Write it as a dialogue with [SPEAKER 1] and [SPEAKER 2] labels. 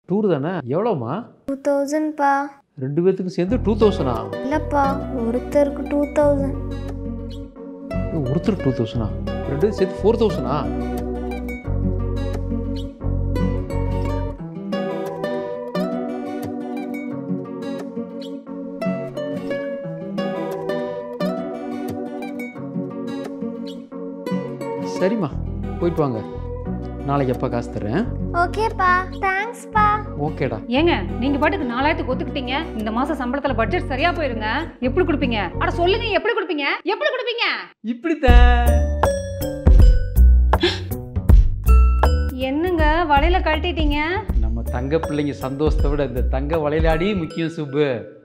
[SPEAKER 1] tour தானே எவ்வளோம்மா
[SPEAKER 2] two தௌசண்ட்ப்பா
[SPEAKER 1] ரெண்டு பேர்த்துக்கும் சேர்ந்து டூ தௌசண்டா
[SPEAKER 2] இல்லைப்பா ஒருத்தருக்கு டூ தௌசண்ட்
[SPEAKER 1] ஒருத்தர் டூ தௌசண்டா ரெண்டு பேரும் சேர்த்து ஃபோர் தௌசண்டா சரிம்மா போயிட்டு வாங்க நாளைக்கு எப்போ காசு தர்றேன்
[SPEAKER 2] ஓகேப்பா தேங்க்ஸ்ப்பா
[SPEAKER 1] ஓகேடா
[SPEAKER 3] ஏங்க நீங்க பாட்டுக்கு நாலாயிரத்துக்கு ஒத்துக்கிட்டீங்க இந்த மாசம் சம்பளத்துல பட்ஜெட் சரியா போயிருங்க எப்படி கொடுப்பீங்க அட சொல்லுங்க எப்படி கொடுப்பீங்க எப்படி கொடுப்பீங்க
[SPEAKER 1] இப்படித்தான்
[SPEAKER 3] என்னங்க வலையில கழட்டிட்டீங்க
[SPEAKER 1] நம்ம தங்க பிள்ளைங்க சந்தோஷத்தை விட இந்த தங்க வளையலாடி முக்கியம் சுப்பு